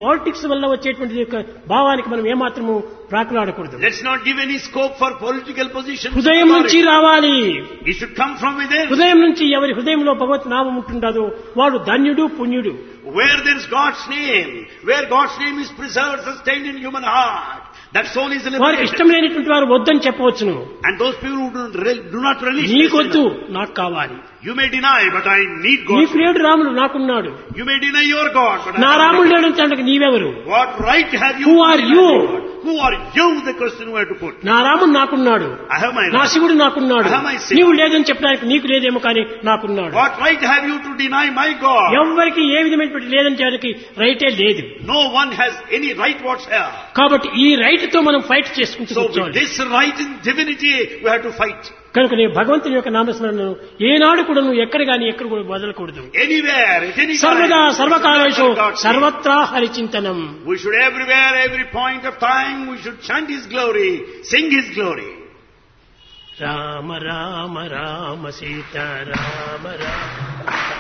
Politics వల్ల వచ్చేటువంటి యొక్క భావానికి మనం ఏమాత్రము ప్రాకులాడకూడదు Let's not give any scope for political positions. హృదయం నుంచి రావాలి It should come from within. హృదయం నుంచి ఎవరి హృదయంలో భగవత్ నామం ఉంటుండదో వాడు ధన్యుడు పుణ్యుడు Where there is God's name, where God's name is preserved, sustained in human heart, that soul is వారికి ఇష్టం liberated. లేనటువంటి వారు వద్దని చెప్పవచ్చును And those people who do, re- do not release నీకొద్దు this, నాకు కావాలి you may deny, but I need నీకు God. లేడు రాముడు నాకున్నాడు You may deny your God, but నా I రాముడు have లేడు అంటే నీవెవరు What right have you? Who to are deny you? your God? Who are you? The question we have to put. నా రాముడు నాకున్నాడు I have my నా right. శివుడు నాకున్నాడు I have my Shiva. నీవు లేదని చెప్పడానికి నీకు లేదేమో కానీ నాకున్నాడు What right have you to deny my God? ఎవరికి ఏ విధమైనటువంటి లేదని చేయడానికి రైటే లేదు No one has any right whatsoever. కాబట్టి ఈ రైట్ తో మనం ఫైట్ చేసుకుంటూ So with కూర్చోవాలి this right in divinity, we have to fight. కనుక నేను భగవంతుని యొక్క నామస్మరణను ఏనాడు కూడా నువ్వు ఎక్కడ గాని ఎక్కడ కూడా వదలకూడదు Anywhere, at any సర్వదా time. సర్వకాలేషు God's name. సర్వత్రా హరిచింతనం We should everywhere, every point of time, we should chant His glory, sing His glory. Rama Rama Rama Sita Rama Rama